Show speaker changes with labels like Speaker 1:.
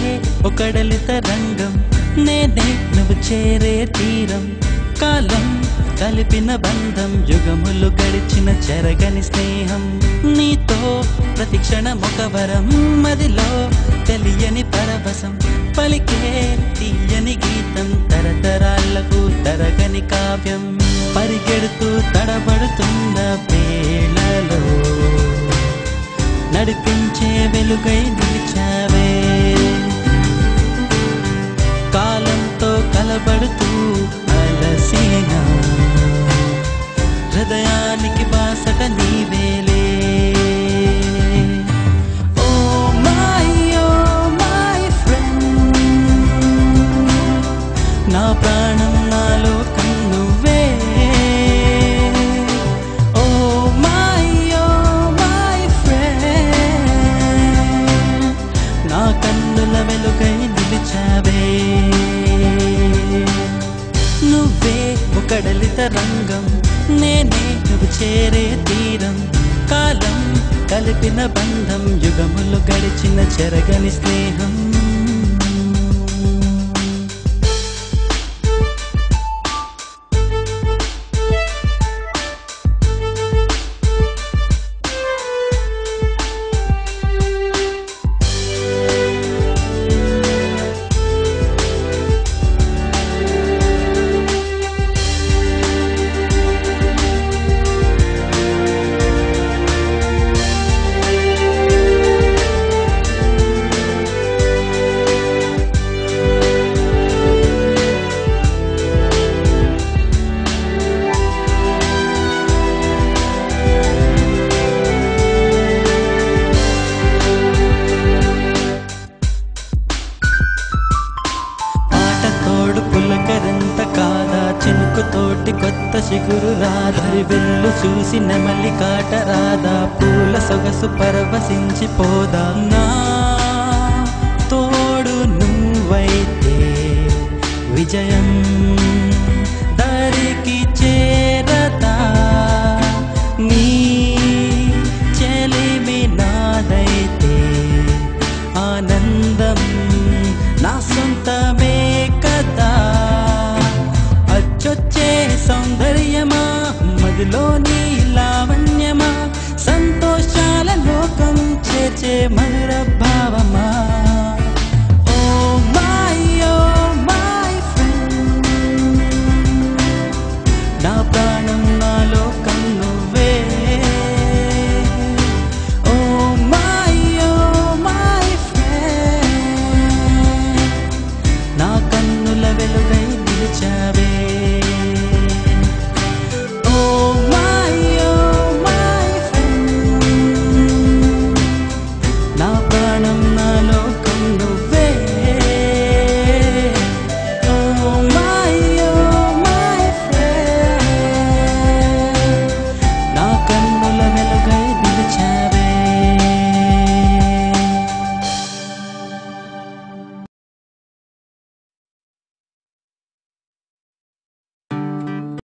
Speaker 1: ఒకడలి తరంగం నేనే నువ్వు చేరే తీరం కాలం కలిపిన బంధం యుగములు గడిచిన చెరగని స్నేహం నీతో ప్రతి క్షణం ఒక వరం మదిలో తెలియని పరవశం పలికే తీయని గీతం తరతరాలకు తరగని కావ్యం పరిగెడుతూ తడబడుతున్న వేళలో నడిపించే వెలుగై నిలిచావే కాలంతో కలబడుతూ అలసిన హృదయానికి బాసట నీవేలే oh my oh my friend నా ప్రాణం నాలో కన్నువే oh my oh my friend నా కన్నుల వెలుగై నిలిచావే నువ్వే ఒకడలిత రంగం నేనే నువ్వు చేరే తీరం కాలం కలిపిన బంధం యుగములు గడిచిన చెరగని స్నేహం పాట తోడు పులకరింత కాదా చినుకు తోటి కొత్త చిగురు రాదా వెళ్ళు చూసి నెమలి కాట రాదా పూల సొగసు పరవశించి పోదా నా తోడు నువ్వైతే విజయం